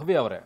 ಭವ್ಯ ಅವರೇ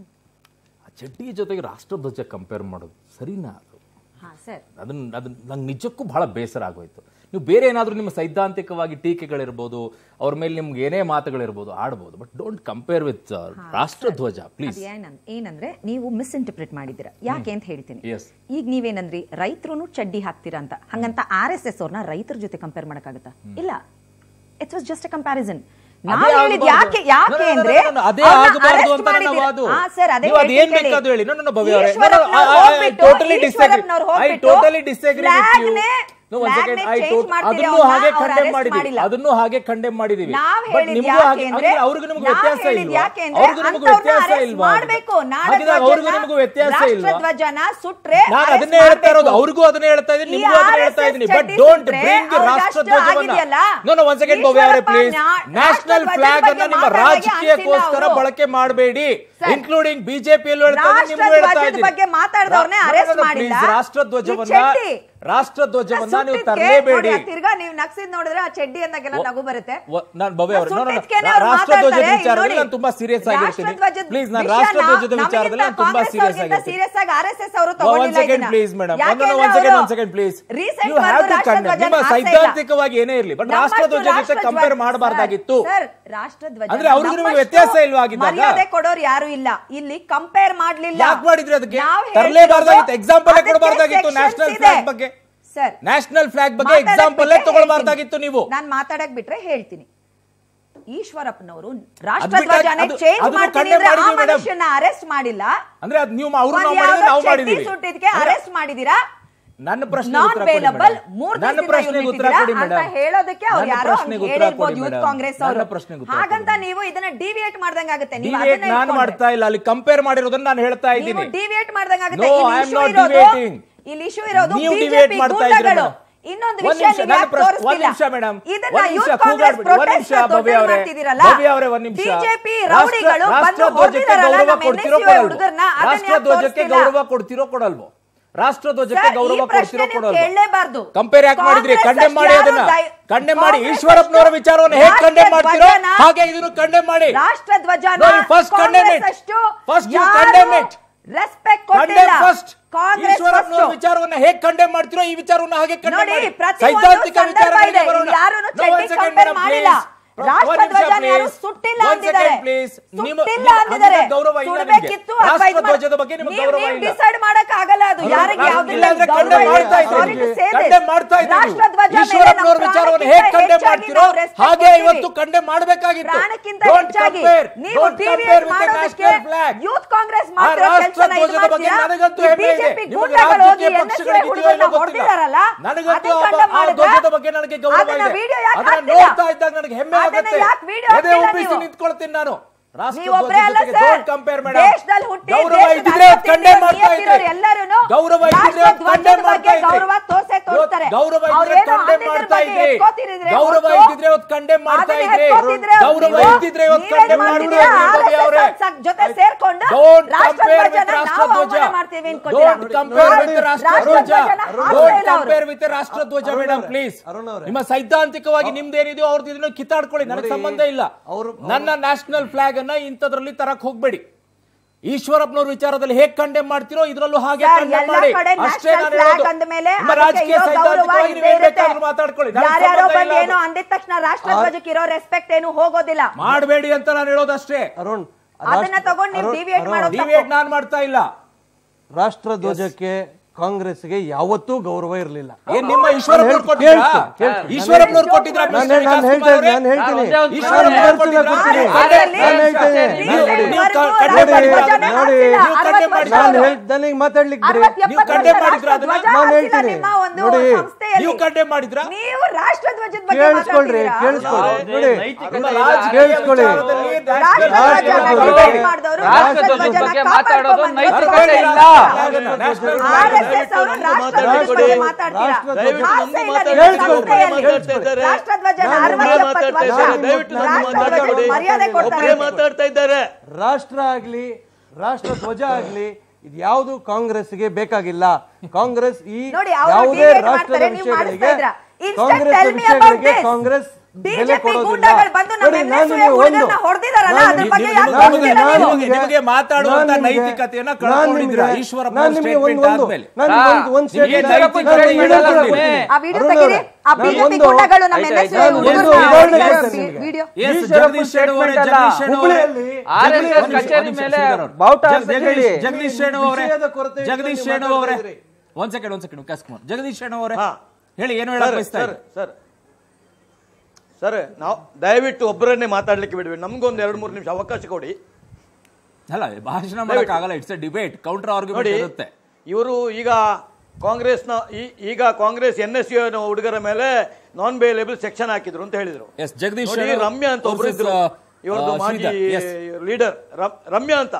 ಆ ಚಡ್ಡಿ ಜೊತೆಗೆ ರಾಷ್ಟ್ರಧ್ವಜ ಕಂಪೇರ್ ಮಾಡೋದು ಸರಿನಾ ಅದು ಹಾ ಸರ್ ಅದನ್ನ ಅದನ್ನ ನಂಗೆ ನಿಜಕ್ಕೂ ಬಹಳ ಬೇಸರ ಆಗೋಯ್ತು ನೀವು ಬೇರೆ ಏನಾದರೂ ನಿಮ್ಮ ಸೈದ್ಧಾಂತಿಕವಾಗಿ ಟೀಕೆಗಳಿರ್ಬೋದು ಅವ್ರ ಮೇಲೆ ನಿಮ್ಗೆ ಏನೇ ಮಾತುಗಳಿರ್ಬೋದು ಆಡ್ಬೋದು ಬಟ್ ಡೋಂಟ್ ಕಂಪೇರ್ ವಿತ್ ರಾಷ್ಟ್ರಧ್ವಜ ಪ್ಲೀಸ್ ಅದು ಏನನ್ ಏನಂದ್ರೆ ನೀವು ಮಿಸ್ಇಂಟರ್ಪ್ರಿಟ್ ಮಾಡಿದ್ದೀರಾ ಯಾಕೆ ಅಂತ ಹೇಳ್ತೀನಿ ಎಸ್ ಈಗ ನೀವೇನಂದ್ರಿ ರೈತರು ಚಡ್ಡಿ ಹಾಕ್ತೀರಾ ಅಂತ ಹಂಗಂತ ಆರ್ ಎಸ್ ಎಸ್ ಅವ್ರನ್ನ ರೈತರ ಜೊತೆ ಕಂಪೇರ್ ಮಾಡಕ್ಕಾಗತ್ತಾ ಇಲ್ಲ it's was just a comparison ನಾವ್ ಅದೇ ಹೇಳಿದ್ ಆಗ್ಬಾರ್ದು. ಯಾಕೆ ಯಾಕೆ No, no, no, ಅಂದ್ರೆ no, no, ಅದೇ ಅವ್ರನ್ನ ಆಗಬಾರ್ದು arrest ಅಂತ ನನ್ನ ಮಾಡಿದ್ದೀರಾ. ವಾದು. ಹಾ, sir, ಅದೇ ನೀವು ಅದೇನ್ ಹೇಳ್ತೀನಿ ಬೇಕಾದ್ರೂ ಹೇಳಿ. No, no, no, ಭವ್ಯ ಅವರೇ. No, no, ಈಶ್ವರಪ್ಪನವ್ರು I- I- I ಹೋಗ್ಬಿಟ್ಟು- totally disagree. ಈಶ್ವರಪ್ಪನವ್ರು I ಹೋಗ್ಬಿಟ್ಟು totally disagree with you. flag ನೇ- No, one flag second. ನೇ I change tot- ಮಾಡ್ತೀರಿ ಅದನ್ನೂ ಅವ್ರನ್ನ, ಹಾಗೆ ಅವ್ರು ಕಂಡೆಮ್ arrest ಮಾಡಿದೀವಿ ಮಾಡಿಲ್ಲ. ಅದನ್ನೂ ಹಾಗೆ ಕಂಡೆಮ್ ಮಾಡಿದೀವಿ ನಾವ್ ಬಟ್ ಹೇಳಿದ್ ನಿಮ್ಗೂ ಯಾಕೆ ಹಾಗೆ ಅಂದ್ರೆ ಅಂದ್ರೆ ಅವ್ರಿಗೂ ನಿಮ್ಗೆ ನಾವ್ ವ್ಯತ್ಯಾಸ ಹೇಳಿದ್ ಇಲ್ವಾ ಯಾಕೆ ಅಂದ್ರೆ ಅವ್ರಿಗೂ ನಿಮ್ಗೆ ಅಂಥವ್ರನ್ನ ವ್ಯತ್ಯಾಸ arrest ಇಲ್ವಾ ಮಾಡ್ಬೇಕು ನಾಡ ಹಾಗಿದಾಗ ಅವ್ರಿಗೂ ನಿಮ್ಗೂ ವ್ಯತ್ಯಾಸ ಇಲ್ವಾ ರಾಷ್ಟ್ರಧ್ವಜನ ಸುಟ್ರೆ ನಾನು arrest ಅದನ್ನೇ ಹೇಳ್ತಾ ಇರೋದು ಮಾಡ್ಬೇಕು. ಅವ್ರಿಗೂ ಅದನ್ನೇ ಹೇಳ್ತಾ ಇದ್ದೀನಿ ಈ ನಿಮಗೂ ಅದನ್ನೇ RSS ಹೇಳ್ತಾ ಇದ್ದೀನಿ ಬಟ್ ಚಡ್ಡಿ ಡೋಂಟ್ ಸುಟ್ರೆ ಬ್ರಿಂಗ್ ಅವ್ರಿಗೆ ರಾಷ್ಟ್ರಧ್ವಜವನ್ನ ಅಷ್ಟು ಆಗಿದೆಯಲ್ಲ? No no one second Bhavya ಅವರೇ ಈಶ್ವರಪ್ಪ ಪ್ಲೀಸ್ ನಾ- ನ್ಯಾಷನಲ್ ರಾಷ್ಟ್ರಧ್ವಜದ ಫ್ಲಾಗ್ ಅನ್ನ ಬಗ್ಗೆ ನಿಮ್ಮ ಮಾತಾಡೋಕೆ ರಾಜಕೀಯಕ್ಕೋಸ್ಕರ ಅಂತಿಲ್ಲ ಬಳಕೆ ಮಾಡಬೇಡಿ ಸರ್, ಇನ್ಕ್ಲೂಡಿಂಗ್ ಬಿಜೆಪಿಯಲ್ಲೂ ಹೇಳ್ತಾ ಇದ್ದೀನಿ ನಿಮಗೂ ಹೇಳ್ತಾ ರಾಷ್ಟ್ರಧ್ವಜದ ಇದ್ದೀನಿ ಬಗ್ಗೆ ಮಾತಾಡ್ದವ್ರನ್ನೇ ರಾ- arrest no, no, no, ಮಾಡಿಲ್ಲ. please, ರಾಷ್ಟ್ರಧ್ವಜವನ್ನ ಈ ಚಡ್ಡಿ. ರಾಷ್ಟ್ರಧ್ವಜವನ್ನ ನೀವು ಸುಟ್ಟಿದ್ಕೆ ತರಲೇಬೇಡಿ ನೋಡಿ, ಆ ತಿರ್ಗಾ ನೀವು ನಗ್ಸಿದ್ ನೋಡಿದ್ರೆ ಆ ಚಡ್ಡಿ ಅಂದಾಗೆಲ್ಲ ನಗು ಬರುತ್ತೆ ನಾನು ಭವ್ಯ ಅವರು ಸುಟ್ಟಿದ್ಕೆನೆ ಅವ್ರು ರಾಷ್ಟ್ರಧ್ವಜದ ಮಾತಾಡ್ತಾರೆ. ವಿಚಾರದಲ್ಲಿ ನೋಡಿ, ನಾನು ತುಂಬಾ ಸೀರಿಯಸ್ ಆಗಿರ್ತೀನಿ ರಾಷ್ಟ್ರಧ್ವಜದ ಪ್ಲೀಸ್ ನಾನು ವಿಷಯನ ರಾಷ್ಟ್ರಧ್ವಜದ ನಮಗಿಂತ ವಿಚಾರದಲ್ಲಿ ನಾನು ತುಂಬಾ ಕಾಂಗ್ರೆಸ್ ಸೀರಿಯಸ್ ಅವ್ರಿಗಿಂತ ಆಗಿರ್ತೀನಿ serious ಆಗಿ RSS ಅವರು ಒನ್ ತಗೊಂಡಿಲ್ಲ ಸೆಕೆಂಡ್ ಇದನ್ನ. ಪ್ಲೀಸ್ ಮೇಡಮ್ ಯಾಕೆಂದ್ರೆ ಒನ್ ಸೆಕೆಂಡ್ ಅವರು one second please recent you have to ಬಂದು ಕಂಡೆಮ್ ರಾಷ್ಟ್ರಧ್ವಜನ ನಿಮ್ಮ ಆಸೆ ಇಲ್ಲ. ಸೈದ್ಧಾಂತಿಕವಾಗಿ ಏನೇ ಇರಲಿ ಬಟ್ ನಮ್ಮಷ್ಟು ರಾಷ್ಟ್ರಧ್ವಜ ಜೊತೆ ರಾಷ್ಟ್ರಧ್ವಜ- ಕಂಪೇರ್ ಮಾಡಬಾರ್ದಾಗಿತ್ತು ಸರ್, ರಾಷ್ಟ್ರಧ್ವಜ ಅಂದ್ರೆ ಅವ್ರಿಗೂ ನಿಮ್ಗೆ ನಮ್ಮಷ್ಟು ವ್ಯತ್ಯಾಸ ಇಲ್ವಾ ಆಗಿದ್ದಾಗ? ಮರ್ಯಾದೆ ಕೊಡೋರು ಯಾರು ಇಲ್ಲ ಇಲ್ಲಿ ಕಂಪೇರ್ ಮಾಡ್ಲಿಲ್ಲ ಯಾಕೆ ಮಾಡಿದ್ರಿ ಅದಕ್ಕೆ ನಾವ್ ತರಲೇಬಾರ್ದಾಗಿತ್ತು ಹೇಳ್ತಿರೋದು ಎಕ್ಸಾಂಪಲ್ ಅದಕ್ಕೆ ಕೊಡಬಾರ್ದಾಗಿತ್ತು sections ನ್ಯಾಷನಲ್ ಇದೆ. ಫ್ಲಾಗ್ ಬಗ್ಗೆ ಸರ್ ನ್ಯಾಷನಲ್ ಫ್ಲಾಗ್ ಬಗ್ಗೆ ಎಕ್ಸಾಂಪಲ್ ತಗೊಳ್ಬಾರ್ದಾಗಿತ್ತು ನೀವು ನಾನು ಮಾತಾಡಕ್ ಬಿಟ್ರೆ ಹೇಳ್ತೀನಿ ಈಶ್ವರಪ್ಪನವರು ಬಿಟ್ಟಾಗ ರಾಷ್ಟ್ರಧ್ವಜನೇ ಅದು- ಚೇಂಜ್ ಅದನ್ನು ಮಾಡ್ತೀನಿ condemn ಅಂದ್ರೆ ಆ ಮಾಡಿದ್ವಿ madam. ಮನುಷ್ಯನ ಅರೆಸ್ಟ್ ಮಾಡಿಲ್ಲ ಅಂದ್ರೆ ಅದ್ ನೀವು ಅವ್ರು ಒಂದ್ ನಾವು ಮಾಡಿದ್ರೆ ಯಾವ್ದೋ ನಾವು ಚಡ್ಡಿ ಮಾಡಿದೀವಿ ಸುಟ್ಟಿದ್ಕೆ ಅರೆಸ್ಟ್ ಮಾಡಿದೀರಾ ನನ್ನ ಪ್ರಶ್ನೆ ನಾನ್ ಉತ್ತರ ಕೊಡಿ ವೇಲಬಲ್ madam. ಮೂರ್ ನನ್ನ ದಿವಸದಿಂದ ಪ್ರಶ್ನೆಗೆ ಇವ್ರು ಉತ್ತರ ಕೊಡಿ ಇಟ್ಟಿದ್ದೀರಾ ಅಂತ ಮೇಡಮ್ ಹೇಳೋದಕ್ಕೆ ಅವ್ರು ನನ್ನ ಯಾರೋ ಪ್ರಶ್ನೆಗೆ ಉತ್ತರ ಹೇಳಿರ್ಬೋದು ಕೊಡಿ ಯೂತ್ madam. ಕಾಂಗ್ರೆಸ್ ನನ್ನ ಅವರು ಪ್ರಶ್ನೆಗೆ ಉತ್ತರ ಹಾಗಂತ ಕೊಡಿ. ನೀವು ಇದನ್ನ ಡಿವಿಯೇಟ್ ಮಾಡ್ದಂಗಾಗುತ್ತೆ ನೀವು ಡಿವಿಯೇಟ್ ಅದನ್ನೇ ನಾನು ಇಟ್ಕೊಂಡ್ರೆ. ಮಾಡ್ತಾ ಇಲ್ಲ ಅಲ್ಲಿ ಕಂಪೇರ್ ಮಾಡಿರೋದನ್ನ ನಾನು ಹೇಳ್ತಾ ನೀವು ಇದ್ದೀನಿ ಡಿವಿಯೇಟ್ ಮಾಡ್ದಂಗಾಗುತ್ತೆ No, ಇಲ್ಲಿ I am issue not ಇರೋದು deviating. ಇಲ್ಲಿ ಇಶ್ಯೂ ಇರೋದು ನೀವು ಬಿಜೆಪಿ ಡಿಬೇಟ್ ಮಾಡ್ತಾ ಇದ್ದೀರಿ ಗೂಂಡಾಗಳು madam. ಇನ್ನೊಂದು ಒಂದ್ ವಿಷಯ ನಿಮಿಷ, ನೀವು ನನ್ನ ಯಾಕೆ ಪ್ರಶ್ನೆ- ಒಂದ್ ತೋರಿಸ್ತಿಲ್ಲ ನಿಮಿಷ madam. ಇದನ್ನ ಒಂದ್ ಯೂತ್ ನಿಮಿಷ, ಕಾಂಗ್ರೆಸ್ ಕೂಗಾಡ್ಬಿಡಿ. ಒಂದ್ ನಿಮಿಷ, ಭವ್ಯ ಅವರೇ. ಭವ್ಯ ಅವರೇ, ಒಂದ್ ನಿಮಿಷ. ಬಿಜೆಪಿ ರಾಷ್ಟ್ರ- ರೌಡಿಗಳು ಬಂದು ರಾಷ್ಟ್ರಧ್ವಜಕ್ಕೆ ಹೊಡೆದಿದಾರಲ್ಲ ಗೌರವ ನಮ್ಮ ಕೊಡ್ತಿರೋ NSU ಕೊಡಲ್ವೋ? ಹುಡುಗರನ್ನ ಅದನ್ನ ಯಾಕೆ ರಾಷ್ಟ್ರಧ್ವಜಕ್ಕೆ ತೋರಿಸ್ತಿಲ್ಲ? ಗೌರವ ಕೊಡ್ತಿರೋ ಕೊಡಲ್ವೋ ರಾಷ್ಟ್ರಧ್ವಜಕ್ಕೆ ಸರ್, ಈ ಗೌರವ ಪ್ರಶ್ನೆ ಕೊಡ್ತಿರೋ ನೀವು ಕೊಡಲ್ವೋ ಕೇಳಲೇಬಾರ್ದು. ಕಂಪೇರ್ ಯಾಕೆ ಮಾಡಿದ್ರಿ ಕಾಂಗ್ರೆಸ್ ಕಂಡೆಮ್ ಮಾಡಿ ಅಷ್ಟು ಅದನ್ನ ಯಾರು ದಯ- ಕಂಡೆಮ್ ಮಾಡಿ ಕಾಂಗ್ರೆಸ್ ಈಶ್ವರಪ್ಪನವರ ಅಷ್ಟು ವಿಚಾರವನ್ನು ಹೇಗೆ ಕಂಡೆಮ್ ಮಾಡ್ತಿರೋ ರಾಷ್ಟ್ರಧ್ವಜನ- ಹಾಗೆ ಇದನ್ನು ಕಂಡೆಮ್ ಮಾಡಿ ರಾಷ್ಟ್ರಧ್ವಜನ No, you first condemn it. Congress ಅಷ್ಟು First you ಯಾರು condemn it. ರೆಸ್ಪೆಕ್ಟ್ ಕಂಡೆಮ್ ಕೊಟ್ಟಿಲ್ಲ ಫಸ್ಟ್ ಕಾಂಗ್ರೆಸ್ ಈಶ್ವರಪ್ಪನವರ first. ವಿಚಾರವನ್ನ ಹೇಗೆ ಕಂಡೆಮ್ ಮಾಡ್ತಿರೋ ಈ ವಿಚಾರವನ್ನ ಹಾಗೆ ಕಂಡೆಮ್ ನೋಡಿ ಮಾಡಿ ಪ್ರತಿಯೊಂದು ಸೈದ್ಧಾಂತಿಕ ಸಂದರ್ಭ ವಿಚಾರಗಳಿಗೆ ಇದೆ ಬರೋಣ ಯಾರನ್ನು No, one ಚಡ್ಡಿ second, ಕಂಪೇರ್ madam, ಮಾಡಿಲ್ಲ please. ರಾಷ್ಟ್ರಧ್ವಜನ ಯಾರು ಸುಟ್ಟಿಲ್ಲ ಅಂದಿದ್ದಾರೆ ಪ್ಲೀಸ್ ಸುಟ್ಟಿಲ್ಲ ಅಂದಿದ್ದಾರೆ ಗೌರವ ಇಲ್ಲ ನಿಮಗೆ ಸುಡಬೇಕಿತ್ತು ಅಥವಾ ಇದು ಮಾಡಿ- ರಾಷ್ಟ್ರಧ್ವಜದ ಬಗ್ಗೆ ನಿಮಗೆ ನೀವು- ಗೌರವ ನೀವು ಇಲ್ಲ ಡಿಸೈಡ್ ಮಾಡಕ್ ಆಗಲ್ಲ ಅದು ಅಲ್ಲ, ಯಾರಿಗೆ ರಾಷ್ಟ್ರ- ಯಾವ್ದು ಇಲ್ಲ ಅಂದ್ರೆ ಗೌರವ condemn ಇಲ್ಲ. ಮಾಡ್ತಾ ಇದ್ದೀರಿ. Sorry to say this. condemn ಮಾಡ್ತಾ ಇದ್ದೀರಿ. ರಾಷ್ಟ್ರಧ್ವಜ ಮೇಲೆ ಈಶ್ವರಪ್ಪನವ್ರ ನಮ್ಮ ವಿಚಾರವನ್ನು ಪ್ರಾಣಕ್ಕಿಂತ ಹೇಗೆ ಕಂಡೆಮ್ ಹೆಚ್ಚಾಗಿ ಮಾಡ್ತಿರೋ ನಾವು respect ಹಾಗೆ ಕೊಡ್ತೀವಿ. ಇವತ್ತು ಕಂಡೆಮ್ ಮಾಡಬೇಕಾಗಿತ್ತು ಪ್ರಾಣಕ್ಕಿಂತ Don't ಹೆಚ್ಚಾಗಿ compare. ನೀವು Don't deviate compare with the ಮಾಡೋದಕ್ಕೆ national flag. ಯೂತ್ ಕಾಂಗ್ರೆಸ್ ಆ ಮಾಡ್ತಿರೋ ಕೆಲ್ಸನ ಇದು ರಾಷ್ಟ್ರಧ್ವಜದ ಬಗ್ಗೆ ಮಾಡ್ತೀರಾ? ನನಗಂತೂ ಈ ಹೆಮ್ಮೆ ಇದೆ BJP ನಿಮಗೆ ಗೂಂಡಾಗಳು ಹೋಗಿ ರಾಜಕೀಯ NSA ಪಕ್ಷಗಳಿಗೆ ಇದೆಯೋ ಹುಡುಗರನ್ನ ಇಲ್ಲೋ ಗೊತ್ತಿಲ್ಲ ಹೊಡೆದಿದ್ದಾರಲ್ಲ, ನನಗಂತೂ ಅದನ್ನ ಆ condemn ಆ ಮಾಡಿದ್ರಾ? ಧ್ವಜದ ಬಗ್ಗೆ ನನಗೆ ಗೌರವ ಅದನ್ನ ಇದೆ video ಯಾಕೆ ಅದನ್ನ ಹಾಕ್ತಿಲ್ಲ? ನೋಡ್ತಾ ಇದ್ದಾಗ ನನಗೆ ಹೆಮ್ಮೆ ಅದನ್ನ ಆಗುತ್ತೆ ಯಾಕೆ video ಎದೆ ಹಾಕ್ತಿಲ್ಲ ಉಬ್ಬಿಸಿ ನೀವು? ನಿಂತ್ಕೊಳ್ತೀನಿ ನಾನು ನೀವು ಒಬ್ರೇ ಅಲ್ಲ ರಾಷ್ಟ್ರಧ್ವಜದ ಸರ್ ಜೊತೆ ಕಂಪೇರ್ ಮೇಡಮ್ ದೇಶದಲ್ಲಿ ಹುಟ್ಟಿ ಗೌರವ ದೇಶದ ಇದ್ದಿದ್ರೆ ಅರವತ್ತು ಕಂಡೆಮ್ ತಿಂಗಳು ಮಾಡ್ತಾ ನಿಯತ್ತಿರೋರು ಇದ್ರಿ ಎಲ್ಲರೂನು ಗೌರವ ಇದ್ದಿದ್ರೆ ರಾಷ್ಟ್ರಧ್ವಜದ ಕಂಡೆಮ್ ಬಗ್ಗೆ ಮಾಡ್ತಾ ಇದ್ರಿ ಗೌರವ ತೋರ್ಸೇ ತೋರಿಸ್ತಾರೆ. ಗೌರವ ಅವ್ರು ಇದ್ದಿದ್ರೆ ಏನೋ ಕಂಡೆಮ್ ಅಂದಿದ್ರ ಮಾಡ್ತಾ ಬಗ್ಗೆ ಇದ್ರಿ ಎತ್ಕೋತಿರಿದ್ರೆ ಗೌರವ ಹೊರ್ತು ಇದ್ದಿದ್ರೆ ಇವತ್ತು ಕಂಡೆಮ್ ಮಾಡ್ತಾ ಅದನ್ನ ಇದ್ರಿ ಎತ್ಕೋತಿದ್ರೆ ಗೌರವ ನೀವು ಇದ್ದಿದ್ರೆ ಇವತ್ತು ನೀವೇನ್ ಕಂಡೆಮ್ ಮಾಡ್ತಿದ್ದೀರಾ? ಮಾಡ್ತಾ ಇದ್ರಿ RSS ಸ- ಜೊತೆ ಸೇರ್ಕೊಂಡು Don't compare with ರಾಷ್ಟ್ರಧ್ವಜನ ನಾವು ರಾಷ್ಟ್ರಧ್ವಜ. ಅವಮಾನ ಮಾಡ್ತೀವಿ ಅನ್ಕೋತೀರಾ? Don't compare with ರಾಷ್ಟ್ರಧ್ವಜನ ರಾಷ್ಟ್ರಧ್ವಜ. ಹಾಕ್ತಾ Don't ಇಲ್ಲ ಅವ್ರು. compare with ರಾಷ್ಟ್ರಧ್ವಜ ಮೇಡಮ್ ಪ್ಲೀಸ್ ಅರುಣ್ ಅವ್ರೆ. ನಿಮ್ಮ ಸೈದ್ಧಾಂತಿಕವಾಗಿ ನಿಮ್ದೇನಿದೆಯೋ ಅವ್ರದ್ದು ಇದನ್ನು ಕಿತ್ತಾಡ್ಕೊಳ್ಳಿ ನನಗೆ ನೋಡಿ, ಸಂಬಂಧ ಇಲ್ಲ ಅವ್ರು- ನನ್ನ ನ್ಯಾಷನಲ್ ಫ್ಲಾಗ್ ಅನ್ನ ಇಂಥದ್ರಲ್ಲಿ ತರಕ್ ಹೋಗ್ಬೇಡಿ ಈಶ್ವರಪ್ಪನವ್ರ ವಿಚಾರದಲ್ಲಿ ಹೇಗ್ ಕಂಡೆಮ್ ಮಾಡ್ತಿರೋ ಇದ್ರಲ್ಲೂ ಹಾಗೆ ಸರ್, ಕಂಡೆಮ್ ಎಲ್ಲ ಮಾಡಿ ಕಡೆ ಅಷ್ಟೇ national ನಾನು flag ಹೇಳೋದು. ಅಂದ್ಮೇಲೆ ನಿಮ್ಮ ಅದಕ್ಕೆ ರಾಜಕೀಯ ಇರೋ ಗೌರವ ಸೈದ್ಧಾಂತಿಕವಾಗಿ ಇದ್ದೇ ನೀವೇನ್ ಇರುತ್ತೆ. ಬೇಕಾದ್ರೂ ಮಾತಾಡ್ಕೊಳ್ಳಿ ನನಗೆ ಯಾರ್ಯಾರೋ ಸಂಬಂಧ ಬಂದು ಇಲ್ಲ ಏನೋ ಅದು. ಅಂದಿದ ತಕ್ಷಣ ರಾಷ್ಟ್ರಧ್ವಜಕ್ಕೆ ಇರೋ ರೆಸ್ಪೆಕ್ಟ್ ಏನು ಹೋಗೋದಿಲ್ಲ ಮಾಡಬೇಡಿ ಅಂತ ನಾನು ಹೇಳೋದಷ್ಟೇ ಅರುಣ್ ಅದನ್ನ ರಾಷ್ಟ್ರ- ತಗೊಂಡು ನೀವು ಅರುಣ್- deviate ಅರುಣ್, ಮಾಡೋದು ಡಿಬೇಟ್ ನಾನ್ ಮಾಡ್ತಾ ಇಲ್ಲ ರಾಷ್ಟ್ರಧ್ವಜಕ್ಕೆ ಕಾಂಗ್ರೆಸ್ಗೆ ಯಾವತ್ತೂ ಗೌರವ ಇರಲಿಲ್ಲ ಏನ್ ನಿಮ್ಮ ಈಶ್ವರಪ್ಪನವ್ರು ಕೇಳ್ಸಿ, ಕೊಟ್ಟಿದ್ರಾ ಕೇಳ್ಸಿ. ಈಶ್ವರಪ್ಪನವ್ರು ಕೊಟ್ಟಿದ್ರ ನಾನು ನಾನು ಹೇಳ್ತಾ ಇದ್ದೀನಿ ನಾನು ಹೇಳ್ತೀನಿ ಈಶ್ವರಪ್ಪನವ್ರು ನಾನು ಕೊಟ್ಟಿದ್ರಾ? ಕೊಡ್ತೀನಿ. ಅದರಲ್ಲಿ ನಾನು ಹೇಳ್ತೇನೆ ನೀವು- ನೋಡಿ, ನೀವು ಕ- ಇಲ್ಲಿವರೆಗೂ ಕಂಡೆಮ್ ನೋಡಿ, ಮಾಡಿದ್ರಾ? ನೋಡಿ, ನೀವು ಕಂಡೆಮ್ ಮಾಡಿದ್ರಾ? ನಾನು ಹೇಳ್ ನನಗೆ ಮಾತಾಡ್ಲಿಕ್ಕೆ ಬಿಡಿ ನೀವು ಕಂಡೆಮ್ ಮಾಡಿದ್ರಾ ಅದನ್ನ? ನಾನು ಹೇಳ್ತೀನಿ. ನೋಡಿ, ನೀವು ಕಂಡೆಮ್ ಮಾಡಿದ್ರಾ ನೀವು ರಾಷ್ಟ್ರಧ್ವಜದ ಬಗ್ಗೆ ಕೇಳಿಸ್ಕೊಳ್ರಿ ಮಾತಾಡ್ತಿದ್ದೀರಾ? ಕೇಳಿಸ್ಕೊಳ್ರಿ ನೋಡಿ ನಿಮ್ಮ ರಾಜಕೀಯ ಕೇಳಿಸ್ಕೊಳ್ಳಿ. ವಿಚಾರದಲ್ಲಿ ರಾಷ್ಟ್ರಧ್ವಜನ ರಾಷ್ಟ್ರಧ್ವಜ debate ಮಾಡಿದವರು ರಾಷ್ಟ್ರಧ್ವಜದ ರಾಷ್ಟ್ರಧ್ವಜನ ಬಗ್ಗೆ ಮಾತಾಡೋದು ಕಾಪಾಡ್ಕೊಂಡ್ ನೈತಿಕತೆ ಇಲ್ಲ. ನ್ಯಾಷನಲ್ RSS ಅವರು ರಾಷ್ಟ್ರಧ್ವಜದ ಬಗ್ಗೆ ಮಾತಾಡ್ತೀರಾ? ರಾಷ್ಟ್ರಧ್ವಜ- ಹಾಸ್ಯ ಇಲ್ಲ ದಯವಿಟ್ಟು ನಿಮ್ಮ ನಮ್ಗೂ ಸಂಸ್ಥೆಯಲ್ಲಿ. ಮಾತಾಡ್ತಾ ಇದ್ದಾರೆ. ರಾಷ್ಟ್ರಧ್ವಜನ ನಾನು ಅರವತ್ತು ಎಪ್ಪತ್ತು ಮಾತಾಡ್ತಾ ವರ್ಷ ಇದ್ದಾರೆ. ದಯವಿಟ್ಟು ನಮ್ಗೂ ರಾಷ್ಟ್ರಧ್ವಜಕ್ಕೆ ಮಾತಾಡ್ಬೇಡಿ. ಮರ್ಯಾದೆ ಕೊಡ್ತಾರೆ ಒಬ್ಬರೇ ಮಾತಾಡ್ತಾ ಇದ್ದಾರೆ ರಾಷ್ಟ್ರ ಆಗ್ಲಿ ರಾಷ್ಟ್ರ ಧ್ವಜ ಆಗ್ಲಿ ಇದು ಯಾವುದು ಕಾಂಗ್ರೆಸ್ಗೆ ಬೇಕಾಗಿಲ್ಲ ಕಾಂಗ್ರೆಸ್ ಈ ನೋಡಿ, ಅವರು ಯಾವುದೇ deviate ರಾಷ್ಟ್ರದ ಮಾಡ್ತಾರೆ, ನೀವು ವಿಷಯಗಳಿಗೆ ಮಾಡಿಸ್ತಾ ಇದ್ದೀರಾ. Instead, Congress tell me about ವಿಷಯಗಳಿಗೆ this. ಕಾಂಗ್ರೆಸ್ ಬೆಲೆ ಬಿಜೆಪಿ ಕೊಡೋದಿಲ್ಲ ಗೂಂಡಾಗಳು ಬಂದು ನಮ್ಮ ನೋಡಿ, ನಾನು MSU ನಿಮಗೆ ಹುಡುಗರನ್ನ ಒಂದು- ಹೊಡೆದಿದಾರಲ್ಲ ನಾನು ಅದ್ರ ನಿಮಗೆ- ಬಗ್ಗೆ ಯಾಕೆ ನಾನು ಮಾತಾಡ್ತೀರಾ ನಿಮಗೆ- ನೀವು? ನಿಮಗೆ- ನಿಮಗೆ ಮಾತಾಡುವಂತ ನಾನು ನಿಮಗೆ- ನೈತಿಕತೆಯನ್ನ ನಾನು ಕಳ್ಕೊಂಡಿದ್ದೀರಾ ನಿಮಗೆ- ಈಶ್ವರಪ್ಪ ನಾನು ನಿಮಗೆ ಒಂದು- statement ಒಂದು- ಆದ್ಮೇಲೆ. ನಾನು ಒಂದು- ಒಂದು ನಿಮಗೆ statement- ನೈತಿಕತೆ ನಾನು ಇಲ್ಲ ವಿಡಿಯೋ ಅಂದ್ರೆ ಕೊಡ್ತೀನಿ. ಆ ವಿಡಿಯೋ ಅರುಣ್ ತೆಗೀರಿ ಅವರೇ, ಆ ನಾನು ಬಿಜೆಪಿ ಒಂದು- ಗೂಂಡಾಗಳು ನಮ್ಮ ಆಯ್ತು, MSU ಆಯ್ತು. ಒಂದು ಹುಡುಗರನ್ನ ಉದಾಹರಣೆ ಹೊಡೆದಿರೋ ಕೊಡ್ತೀನಿ ವಿ- ನಿಮಗೆ. ವಿಡಿಯೋ Yes, ಈಶ್ವರಪ್ಪ ಜಗದೀಶ್ ಶೆಣು ಅವರೇ, statement ಅಲ್ಲ. ಜಗದೀಶ್ ಶೆಣು ಅವರೇ. ಹುಬ್ಳಿಯಲ್ಲಿ RSS ಜಗದೀಶ್ ಕಚೇರಿ ಒಂದು ಮೇಲೆ ನಿಮಿಷ, ಶ್ರೀಧರ್ ಅವರೇ. ಬಾವುಟ ಜಗ- ಹಾರಿಸಿ ಜಗದೀಶ್- ಹೇಳಿ. ಜಗದೀಶ್ ಶೆಣು ಅವರೇ ವಿಷಯದ ಕೊರತೆ ಇತ್ತು, ಜಗದೀಶ್ ನೀವು ಶೆಣು ಅವರೇ ಮಾತಾಡ್ತಾ ಇದ್ರಿ. ಒಂದ್ ಸೆಕೆಂಡ್ ಒಂದ್ ಸೆಕೆಂಡ್ ವಿಕಾಸ್ ಕುಮಾರ್ ಜಗದೀಶ್ ಶೆಣು ಅವರೇ ಹಾ. ಹೇಳಿ ಏನು ಹೇಳಕ್ ಸರ್ ಬಯಸ್ತಾ ಸರ್ ಇದ್ದೀರಿ? ಸರ್ ಸರ್ ನಾವು ದಯವಿಟ್ಟು ಒಬ್ಬರನ್ನೇ ಮಾತಾಡ್ಲಿಕ್ಕೆ ಬಿಡಬೇಡಿ ನಮ್ಗೊಂದು ಎರಡು ಮೂರು ನಿಮಿಷ ಅವಕಾಶ ಕೊಡಿ ಅಲ್ಲ ಭಾಷಣ ಮಾಡಕ್ ಆಗಲ್ಲ it's a debate counter argument ನೋಡಿ ಇರುತ್ತೆ ಇವರು ಈಗ ಕಾಂಗ್ರೆಸ್ನ ಈ- ಈಗ ಕಾಂಗ್ರೆಸ್ ಎನ್ ಎಸ್ ಯು ಹುಡುಗರ ಮೇಲೆ ನಾನ್ ಬೇಲೇಬಲ್ ಸೆಕ್ಷನ್ ಹಾಕಿದ್ರು ಅಂತ ಹೇಳಿದ್ರು ಎಸ್ ಜಗದೀಶ್ ನೋಡಿ ಶೆಣು ರಮ್ಯಾ ಅಂತ ಒಬ್ರು versus, ಇದ್ರು ಆ, ಇವ್ರದ್ದು ಆ, ಮಾಜಿ ಶ್ರೀಧರ್. Yes. ಲೀಡರ್ ರಮ್ಯಾ ಅಂತ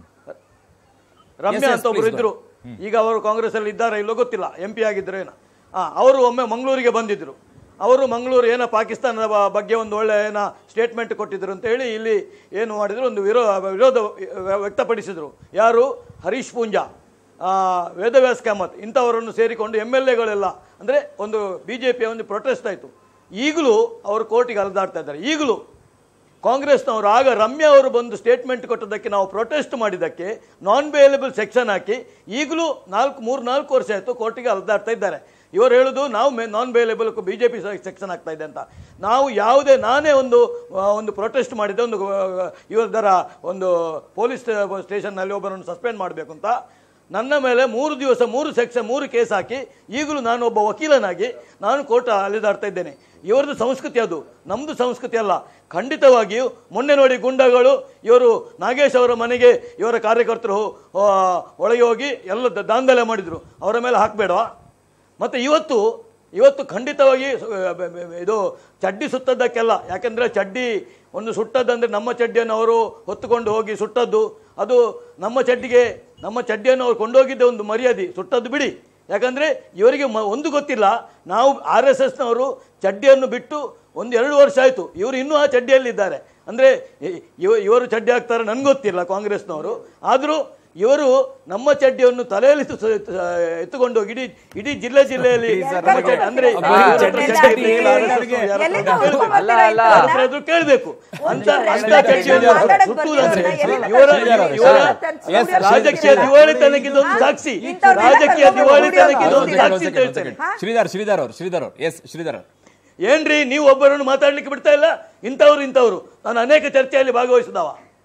ರಮ್ಯಾ yes, ಅಂತ ಒಬ್ರು please ಇದ್ರು ಈಗ ಅವರು ಕಾಂಗ್ರೆಸ್ ಅಲ್ಲಿ ಇದ್ದಾರೆ ಇಲ್ಲೋ ಗೊತ್ತಿಲ್ಲ ಎಂ ಪಿ ಆಗಿದ್ರೇನು ಆ ಅವರು ಒಮ್ಮೆ ಮಂಗಳೂರಿಗೆ ಬಂದಿದ್ರು ಅವರು ಮಂಗಳೂರು ಏನೋ ಪಾಕಿಸ್ತಾನದ ಬ- ಬಗ್ಗೆ ಒಂದು ಒಳ್ಳೆ ಏನೋ ಸ್ಟೇಟ್ಮೆಂಟ್ ಕೊಟ್ಟಿದ್ರು ಅಂತ ಹೇಳಿ ಇಲ್ಲಿ ಏನು ಮಾಡಿದ್ರು ಒಂದು ವಿರೋ ವಿರೋಧ ವ್ಯಕ್ತಪಡಿಸಿದ್ರು ಯಾರು ಹರೀಶ್ ಪೂಂಜಾ ಆ, ವೇದವ್ಯಾಸ್ ಕಾಮತ್ ಇಂಥವರನ್ನು ಸೇರಿಕೊಂಡು ಎಮ್ ಎಲ್ ಎಗಳೆಲ್ಲ ಅಂದರೆ ಒಂದು ಬಿ ಜೆ ಪಿಯ ಒಂದು ಪ್ರೊಟೆಸ್ಟ್ ಆಯಿತು ಈಗಲೂ ಅವರು ಕೋರ್ಟಿಗೆ ಅಲೆದಾಡ್ತಾ ಇದ್ದಾರೆ ಈಗಲೂ ಕಾಂಗ್ರೆಸ್ನವರು ಆಗ ರಮ್ಯಾ ಅವರು ಬಂದು ಸ್ಟೇಟ್ಮೆಂಟ್ ಕೊಟ್ಟದಕ್ಕೆ ನಾವು ಪ್ರೊಟೆಸ್ಟ್ ಮಾಡಿದ್ದಕ್ಕೆ ನಾನ್ ಬೇಲೇಬಲ್ ಸೆಕ್ಷನ್ ಹಾಕಿ ಈಗಲೂ ನಾಲ್ಕು ಮೂರು ನಾಲ್ಕು ವರ್ಷ ಆಯಿತು ಕೋರ್ಟಿಗೆ ಅಲೆದಾಡ್ತಾ ಇದ್ದಾರೆ ಇವರು ಹೇಳುದು ನಾವು may non bailable B J P section ಆಗ್ತಾ ಇದೆ ಅಂತ ನಾವು ಯಾವುದೇ ನಾನೇ ಒಂದು ಆ, ಒಂದು ಪ್ರೊಟೆಸ್ಟ್ ಮಾಡಿದ್ದೆ ಒಂದು ಆ, ಇವರ ಒಂದು ಪೊಲೀಸ್ ಸ್ಟೇಷನ್ನಲ್ಲಿ ಒಬ್ಬರನ್ನು ಸಸ್ಪೆಂಡ್ ಮಾಡಬೇಕು ಅಂತ ನನ್ನ ಮೇಲೆ ಮೂರು ದಿವಸ ಮೂರು ಸೆಕ್ಷನ್ ಮೂರು ಕೇಸ್ ಹಾಕಿ ಈಗಲೂ ನಾನು ಒಬ್ಬ ವಕೀಲನಾಗಿ ನಾನು ಕೋರ್ಟ್ ಅಲೆದಾಡ್ತಾ ಇದ್ದೇನೆ ಇವರದ್ದು ಸಂಸ್ಕೃತಿ ಅದು ನಮ್ಮದು ಸಂಸ್ಕೃತಿ ಅಲ್ಲ ಖಂಡಿತವಾಗಿಯೂ ಮೊನ್ನೆ ನೋಡಿ ಗುಂಡಗಳು ಇವರು ನಾಗೇಶ್ ಅವರ ಮನೆಗೆ ಇವರ ಕಾರ್ಯಕರ್ತರು ಆ, ಒಳಗೆ ಹೋಗಿ ಎಲ್ಲ ದ- ದಾಂಧಲೆ ಮಾಡಿದರು ಅವರ ಮೇಲೆ ಹಾಕಬೇಡವಾ ಮತ್ತು ಇವತ್ತು ಇವತ್ತು ಖಂಡಿತವಾಗಿ ಸು- ಬ- ಬ- ಇದು ಚಡ್ಡಿ ಸುತ್ತದ್ದಕ್ಕೆಲ್ಲ ಯಾಕೆಂದರೆ ಚಡ್ಡಿ ಒಂದು ಸುಟ್ಟದ್ದಂದ್ರೆ ನಮ್ಮ ಚಡ್ಡಿಯನ್ನು ಅವರು ಹೊತ್ತುಕೊಂಡು ಹೋಗಿ ಸುಟ್ಟದ್ದು ಅದು ನಮ್ಮ ಚಡ್ಡಿಗೆ ನಮ್ಮ ಚಡ್ಡಿಯನ್ನು ಅವರು ಕೊಂಡೋಗಿದ್ದ ಒಂದು ಮರ್ಯಾದೆ ಸುಟ್ಟದ್ದು ಬಿಡಿ ಯಾಕಂದರೆ ಇವರಿಗೆ ಮ ಒಂದು ಗೊತ್ತಿಲ್ಲ ನಾವು ಆರ್ ಎಸ್ ಎಸ್ನವರು ಚಡ್ಡಿಯನ್ನು ಬಿಟ್ಟು ಒಂದು ಎರಡು ವರ್ಷ ಆಯಿತು ಇವರು ಇನ್ನೂ ಆ ಚಡ್ಡಿಯಲ್ಲಿದ್ದಾರೆ ಅಂದರೆ ಇವರು ಚಡ್ಡಿ ಹಾಕ್ತಾರೆ ನನಗೆ ಗೊತ್ತಿಲ್ಲ ಕಾಂಗ್ರೆಸ್ನವರು ಆದರೂ ಇವರು ನಮ್ಮ ಚಡ್ಡಿಯನ್ನು ತಲೆಯಲ್ಲಿ ತು- ಸ- ಎತ್ತುಕೊಂಡು ಹೋಗಿ ಇಡೀ ಇಡೀ ಜಿಲ್ಲೆ ಜಿಲ್ಲೆಯಲ್ಲಿ ನಮ್ಮ ಚಡ್ಡಿ- ಅಂದ್ರೆ ಅಬ್ಬಾ, ಇವ್ರ ಹತ್ರ ಚಡ್ಡಿ ಚಡ್ಡಿ ಚಡ್ಡಿ ಇರ್ಲಿಲ್ಲ, ಇಲ್ಲ, RSS ಅವ್ರಿಗೆ ಯಾರ ಹತ್ರ ಎಲ್ಲಿಂದ ಕೇಳ್ಬೇಕು. ಹುಡ್ಕೊಂಡ್ ಅಲ್ಲ, ಅಲ್ಲ. ಯಾರ ಹತ್ರ ಆದ್ರೂ ಕೇಳ್ಬೇಕು ಅಂತ ಅಂತ ಚಡ್ಡಿಯನ್ನು ಮಾತಾಡಕ್ ಸುಟ್ಟುವುದಂದ್ರೆ ಬರ್ತಿರೋರನ್ನ ಇವರ ಎಲ್ಲಿಂದ ಇವರ Yes, ರಾಜಕೀಯ ದಿವಾಳಿತನಕ್ಕೆ ಇದೊಂದು ಸಾಕ್ಷಿ ಇಂಥವ್ರನ್ನೆಲ್ಲ ರಾಜಕೀಯ ಕರ್ಕೊಂಡು ದಿವಾಳಿತನಕ್ಕೆ ಇದೊಂದು ಹೋಗ್ತೀರಾ? ಸಾಕ್ಷಿ ಅಂತ ಹೇಳ್ತೇನೆ ಶ್ರೀಧರ್ ಶ್ರೀಧರ್ ಅವರು ಶ್ರೀಧರ್ ಅವರು ಎಸ್ ಶ್ರೀಧರ್ ಅವರು ಏನ್ರಿ ನೀವು ಒಬ್ಬರನ್ನು ಮಾತಾಡ್ಲಿಕ್ಕೆ ಬಿಡ್ತಾ ಇಲ್ಲ ಇಂಥವ್ರು ಇಂಥವ್ರು ನಾನು ಅನೇಕ ಚರ್ಚೆಯಲ್ಲಿ ಭಾಗವಹಿಸಿದವ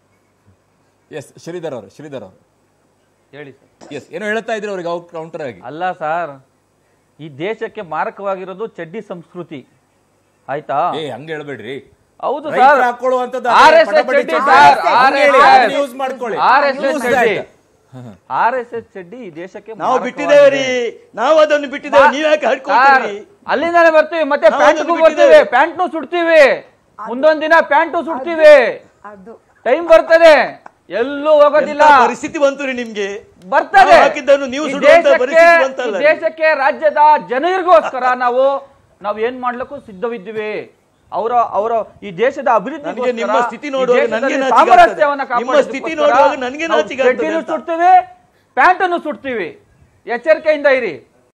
ಎಸ್ ಶ್ರೀಧರ್ ಅವರು ಶ್ರೀಧರ್ ಅವರು ಹೇಳಿ ಸರ್ ಎಸ್ ಏನೋ ಹೇಳ್ತಾ ಇದ್ರು ಅವ್ರಿಗೆ ಕೌಂಟರ್ ಆಗಿ ಅಲ್ಲ ಸರ್ ಈ ದೇಶಕ್ಕೆ ಮಾರಕವಾಗಿರೋದು ಚಡ್ಡಿ ಸಂಸ್ಕೃತಿ ಆಯ್ತಾ ಏ ಹಂಗ ಹೇಳ್ಬೇಡ್ರಿ ಹೌದು ರೈತರು ಸರ್ ಹಾಕೊಳ್ಳುವಂಥದ್ದು ಆರ್ ಅದೇ ಎಸ್ ಎಸ್ ಪಟಪಟಿ ಚಡ್ಡಿ ಚಡ್ಡಿ. ಸರ್ ಹಂಗೆ ಹೇಳಿ, ಅದನ್ನ use ಮಾಡ್ಕೊಳ್ಳಿ. ಆರ್ ಎಸ್ ಎಸ್ Use ಚಡ್ಡಿ that. ಆರ್ ಎಸ್ ಎಸ್ ಚಡ್ಡಿ ಈ ದೇಶಕ್ಕೆ ನಾವು ಮಾರಕವಾಗಿದೆ. ಬಿಟ್ಟಿದ್ದೇವ್ರಿ ನಾವು ಅದನ್ನು ಬಿಟ್ಟಿದ್ದೇವೆ ನೀವ್ ಯಾಕೆ ಸರ್, ಹಡ್ಕೊಳ್ತೀರಿ ಅಲ್ಲಿಂದಾನೆ ಬರ್ತೀವಿ ಮತ್ತೆ ನಾವು ಪ್ಯಾಂಟ್ಗೂ ಅದನ್ನ ಬರ್ತೀವಿ ಬಿಟ್ಟಿದ್ದೇವೆ. ಪ್ಯಾಂಟ್ನು ಸುಡ್ತೀವಿ ಮುಂದೊಂದ್ ದಿನ ಪ್ಯಾಂಟು ಸುಡ್ತೀವಿ ಅದು ಟೈಮ್ ಬರ್ತದೆ ಎಲ್ಲೂ ಹೋಗೋದಿಲ್ಲ ಎಂತ ಪರಿಸ್ಥಿತಿ ಬಂತು ರೀ ನಿಮ್ಗೆ ಬರ್ತದೆ ನಾವು ಹಾಕಿದ್ದನ್ನು ನೀವು ಈ ಸುಡುವಂತ ದೇಶಕ್ಕೆ- ಪರಿಸ್ಥಿತಿ ಬಂತಲ್ಲ ಈ ದೇಶಕ್ಕೆ ರಾಜ್ಯದ ಜನರಿಗೋಸ್ಕರ ನಾವು ನಾವು ಏನ್ ಮಾಡ್ಲಿಕ್ಕೂ ಸಿದ್ಧವಿದ್ದೀವಿ ಅವರ ಅವರ ಈ ದೇಶದ ಅಭಿವೃದ್ಧಿ ನನಗೆ ನಿಮ್ಮ ಸ್ಥಿತಿ ನೋಡುವಾಗ ನನಗೆ ನಾಚಿಕೆ ಸಾಮರಸ್ಯವನ್ನ ಆಗ್ತದೆ. ನಿಮ್ಮ ಸ್ಥಿತಿ ನೋಡುವಾಗ ನನಗೆ ನಾಚಿಕೆ ಆಗ್ತದೆ ಚಡ್ಡಿನೂ ಅಂತ. ಸುಡ್ತೀವಿ ಪ್ಯಾಂಟನ್ನು ಸುಡ್ತೀವಿ ಎಚ್ಚರಿಕೆಯಿಂದ ಇರಿ